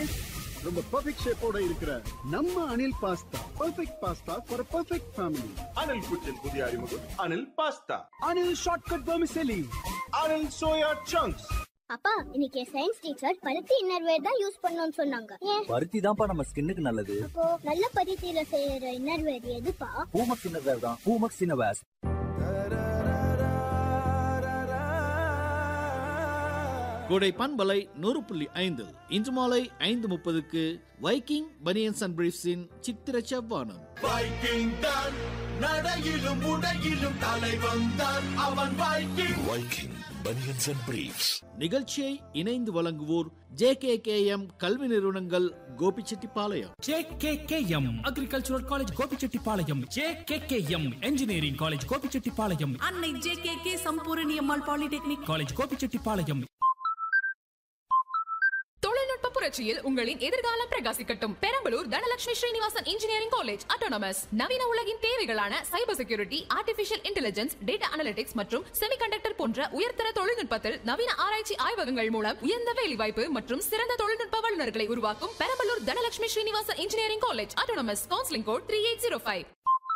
Taste ரொம்ப perfect ஷேப்போட இருக்கிற நம்ம Anil pasta perfect pasta for perfect family Anil குச்சின் புதிய அறிமுகம் Anil pasta Anil shortcut vermicelli Anil soya chunks அப்பா இன்னைக்கு சயின்ஸ் டீச்சர் பருத்தி இன்னர்வேர் தான் யூஸ் பண்ணணும்னு சொன்னாங்க ஏன் பருத்தி தான்ப்பா நம்ம ஸ்கின்னுக்கு நல்லது அப்போ நல்ல பருத்தியில செய்யற இன்னர்வேர் எதுப்பா பூமக்ஸ் இன்னவேர் தான் பூமக்ஸ் இன்னவேர்ஸ் கோடை பண்பலை நூறு புள்ளி ஐந்து இன்று மாலை ஐந்து முப்பதுக்கு வைக்கிங் பனியன்ஸ் அண்ட் பிரீஃப்ஸின் சித்திர செவ்வானம் வைக்கிங் தான் நடையிலும் உடையிலும் தலைவன் தான் அவன் Viking Viking Bunions and Briefs. நிகழ்ச்சியை இணைந்து வழங்குவோர் ஜே கே கே எம் கல்வி நிறுவனங்கள் Gobichettipalayam JKKM agricultural college Gobichettipalayam JKKM engineering college Gobichettipalayam Annai J K K Sampoorani Ammal polytechnic college Gobichettipalayam தொழில்நுட்ப புரட்சியில் உங்களின் எதிர்காலம் பிரகாசிக்கட்டும் Perambalur Dhanalakshmi Srinivasan engineering college autonomous நவீன உலகின் தேவைகளான cyber security artificial intelligence data analytics மற்றும் செமிகண்டக்டர் போன்ற உயர்தர தொழில்நுட்பத்தில் நவீன ஆராய்ச்சி ஆய்வகங்கள் மூலம் உயர்ந்த வேலைவாய்ப்பு மற்றும் சிறந்த தொழில்நுட்ப வல்லுநர்களை உருவாக்கும் Perambalur Dhanalakshmi Srinivasan engineering college autonomous counselling code three eight zero five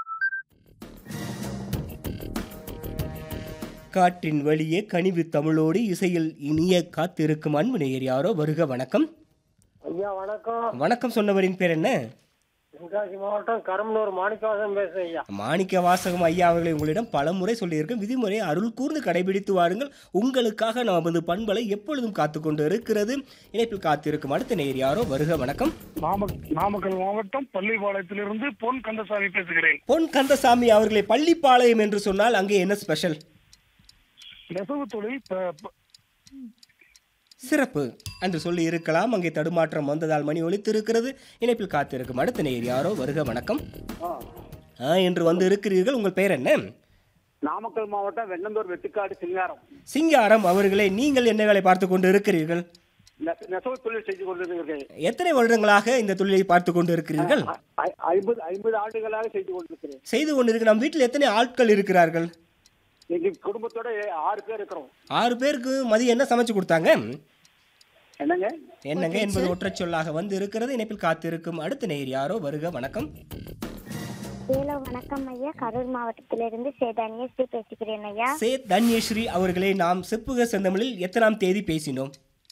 காற்றின் வழியே கனிவு தமிழோடு இசையில் இனிய காத்திருக்கும் அன்பு நேயர் யாரோ வருக வணக்கம் ஐயா வணக்கம் வணக்கம் சொன்னவரின் பேர் என்ன தென்காசி மாவட்டம் கரம்பலூர் மாணிக்கவாசன் பேசுறேன் ஐயா மாணிக்க வாசகம் ஐயா அவர்களை உங்களிடம் பலமுறை சொல்லியிருக்கேன் விதிமுறை அருள் கூர்ந்து கடைபிடித்து வாருங்கள் உங்களுக்காக நமது பண்பலை எப்பொழுதும் காத்து கொண்டு இருக்கிறது இணைப்பில் காத்திருக்கும் அடுத்த நேயர் யாரோ வருக வணக்கம் நாமக்கல் மாவட்டம் பள்ளிப்பாளையத்திலிருந்து பொன் கந்தசாமி பேசுகிறேன் பொன் கந்தசாமி அவர்களை பள்ளிப்பாளையம் என்று சொன்னால் அங்கே என்ன ஸ்பெஷல் நெசவு தொழில் ப- ப- சிறப்பு என்று சொல்லி இருக்கலாம் அங்கே தடுமாற்றம் வந்ததால் மணி ஒலித்திருக்கிறது இணைப்பில் காத்திருக்கும் அடுத்த நேயர் யாரோ வருக வணக்கம் ஆ என்று வந்து இருக்கிறீர்கள் உங்கள் பெயர் என்ன நாமக்கல் மாவட்டம் வெண்ணந்தூர் வெட்டுக்காடு சிங்காரம் சிங்காரம் அவர்களே நீங்கள் என்ன வேலை பார்த்து கொண்டு இருக்கிறீர்கள் நெ- நெசவு தொழில் செய்து கொண்டிருக்கிறேன் எத்தனை வருடங்களாக இந்த தொழிலை பார்த்து கொண்டு இருக்கிறீர்கள் ஐ- ஐம்பது ஐம்பது ஆண்டுகளாக செய்து கொண்டிருக்கிறேன் செய்து கொண்டிருக்க நம் வீட்டில் எத்தனை ஆட்கள் இருக்கிறார்கள் எங்க குடும்பத்தோட ஆறு பேர் இருக்கிறோம் ஆறு பேருக்கு மதியம் என்ன சமைச்சு கொடுத்தாங்க என்னங்க என்னங்க என்பது ஒற்றைச் சொல்லாக வந்து இருக்கிறது இணைப்பில் காத்திருக்கும் அடுத்த நேயர் யாரோ வருக வணக்கம் ஹலோ வணக்கம் ஐயா கரூர் மாவட்டத்திலிருந்து சேதானியஸ்ரீ பேசுகிறேன் ஐயா சே தன்யஸ்ரீ அவர்களே நாம் செப்புக செந்தமிழில் எத்தனாம் தேதி பேசினோம்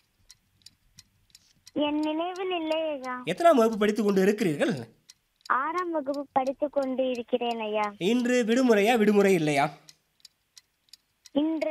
என் நினைவில் இல்லை ஐயா எத்தனாம் வகுப்பு படித்துக் கொண்டு இருக்கிறீர்கள் ஆறாம் வகுப்பு படித்துக் கொண்டு இருக்கிறேன் ஐயா இன்று விடுமுறையா விடுமுறை இல்லையா இன்று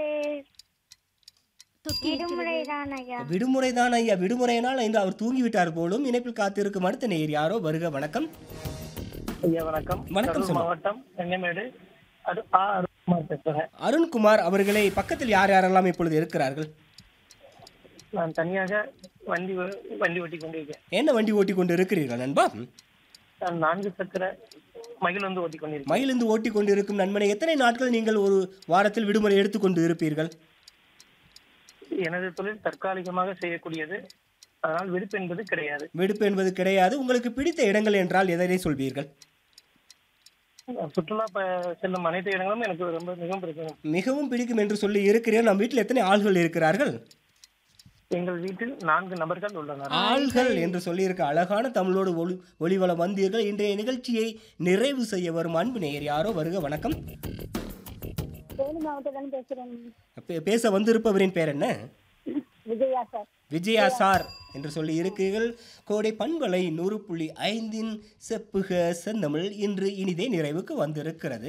விடுமுறை தான் ஐயா விடுமுறை தான் ஐயா விடுமுறையினால் இன்று அவர் தூங்கிவிட்டார் போலும் இணைப்பில் காத்திருக்கும் அடுத்த நேயர் யாரோ வருக வணக்கம் ஐயா வணக்கம் வணக்கம் கரூர் சொல்லுங்க. மாவட்டம் செங்கமேடு அது ஆ அருண்குமார் பேசுறேன் அருண்குமார் அவர்களை பக்கத்தில் யார் யாரெல்லாம் இப்பொழுது இருக்கிறார்கள் நான் தனியாக வண்டி ஓ- வண்டி ஓட்டி கொண்டிருக்கேன் என்ன வண்டி ஓட்டி கொண்டு இருக்கிறீர்கள் நண்பா நான் நான்கு சக்கர மகிழ் வந்து ஓட்டி கொண்டிருக்கேன் மயிலிருந்து ஓட்டி கொண்டு இருக்கும் நண்பனை எத்தனை நாட்கள் நீங்கள் ஒரு வாரத்தில் விடுமுறை எடுத்துக்கொண்டு இருப்பீர்கள் எனது தொழில் தற்காலிகமாக செய்யக்கூடியது அதனால் விடுப்பு என்பது கிடையாது விடுப்பு என்பது கிடையாது உங்களுக்கு பிடித்த இடங்கள் என்றால் எதனை சொல்வீர்கள் சுற்றுலா ப- செல்லும் அனைத்து இடங்களும் எனக்கு ரொம்ப மிகவும் பிடிக்கும் மிகவும் பிடிக்கும் என்று சொல்லி இருக்கிறேன் நம் வீட்டில் எத்தனை ஆள்கள் இருக்கிறார்கள் எங்கள் வீட்டில் நான்கு நபர்கள் உள்ளனர் ஆள்கள் என்று சொல்லியிருக்க அழகான தமிழோடு ஒளி ஒளிவளம் வந்தீர்கள் இன்றைய நிகழ்ச்சியை நிறைவு செய்ய வரும் அன்பு நேயர் யாரோ வருக வணக்கம் தேனி மாவட்டத்தில் பேசுகிறேன் பே- பேச வந்திருப்பவரின் பேர் என்ன விஜயா சார் விஜயா சார் என்று சொல்லி இருக்கிறீர்கள் கோடை பண்பலை நூறு புள்ளி ஐந்தின் செப்புக செந்தமிழ் இன்று இனிதே நிறைவுக்கு வந்திருக்கிறது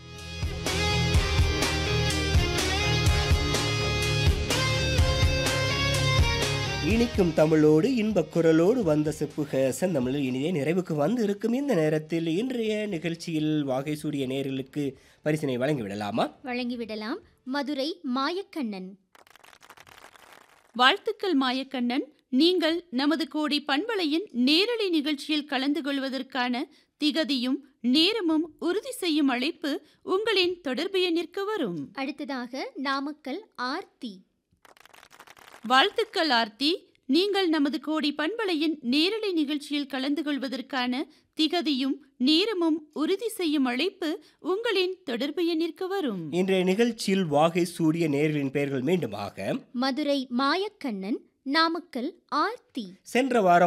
இனிக்கும் தமிழோடு இன்பக் குரலோடு வந்த செப்புக செந்தமிழ் இனிதே நிறைவுக்கு வந்து இருக்கும் இந்த நேரத்தில் இன்றைய நிகழ்ச்சியில் வாகை சூரிய நேர்களுக்கு பரிசினை வழங்கிவிடலாமா வழங்கிவிடலாம் மதுரை மாயக்கண்ணன் வாழ்த்துக்கள் மாயக்கண்ணன் நீங்கள் நமது கோடி பண்பலையின் நேரலை நிகழ்ச்சியில் கலந்து கொள்வதற்கான திகதியும் நேரமும் உறுதி செய்யும் அழைப்பு உங்களின் தொடர்பு எண்ணிற்கு வரும் அடுத்ததாக நாமக்கல் ஆர்த்தி வாழ்த்துக்கள் ஆர்த்தி நீங்கள் நமது கோடி பண்பலையின் நேரலை நிகழ்ச்சியில் கலந்து கொள்வதற்கான திகதியும் நேரமும் உறுதி செய்யும் அழைப்பு உங்களின் தொடர்பு எண்ணிற்கு வரும் இன்றைய நிகழ்ச்சியில் வாகை சூரிய நேர்களின் பெயர்கள் மீண்டுமாக மதுரை மாயக்கண்ணன் நாமக்கல் ஆர்த்தி சென்ற வாரம்